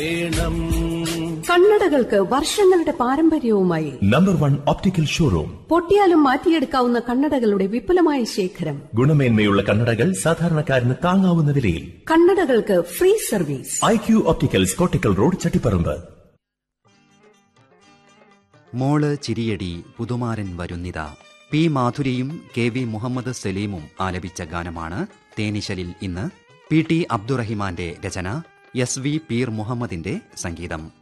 വേണം കണ്ണടകൾക്ക് വർഷങ്ങളുടെ പാരമ്പര്യവുമായി നമ്പർ വൺ ഒപ്റ്റിക്കൽ ഷോറൂം പൊട്ടിയാലും മാറ്റിയെടുക്കാവുന്ന കണ്ണടകളുടെ വിപുലമായ ശേഖരം ഗുണമേന്മയുള്ള കണ്ണടകൾ സാധാരണക്കാരന് താങ്ങാവുന്ന വിലയിൽ കണ്ണടകൾക്ക് free service I Q opticals Kottakkal road Chattiparamba മോള് ചിരിയടി പുതുമാരൻ വരുന്നിത പി മാധുരിയും കെ വി മുഹമ്മദ് സലീമും ആലപിച്ച ഗാനമാണ് തേനിശലിൽ ഇന്ന് പി ടി അബ്ദുറഹിമാന്റെ രചന എസ് വി പീർ മുഹമ്മദിന്റെ സംഗീതം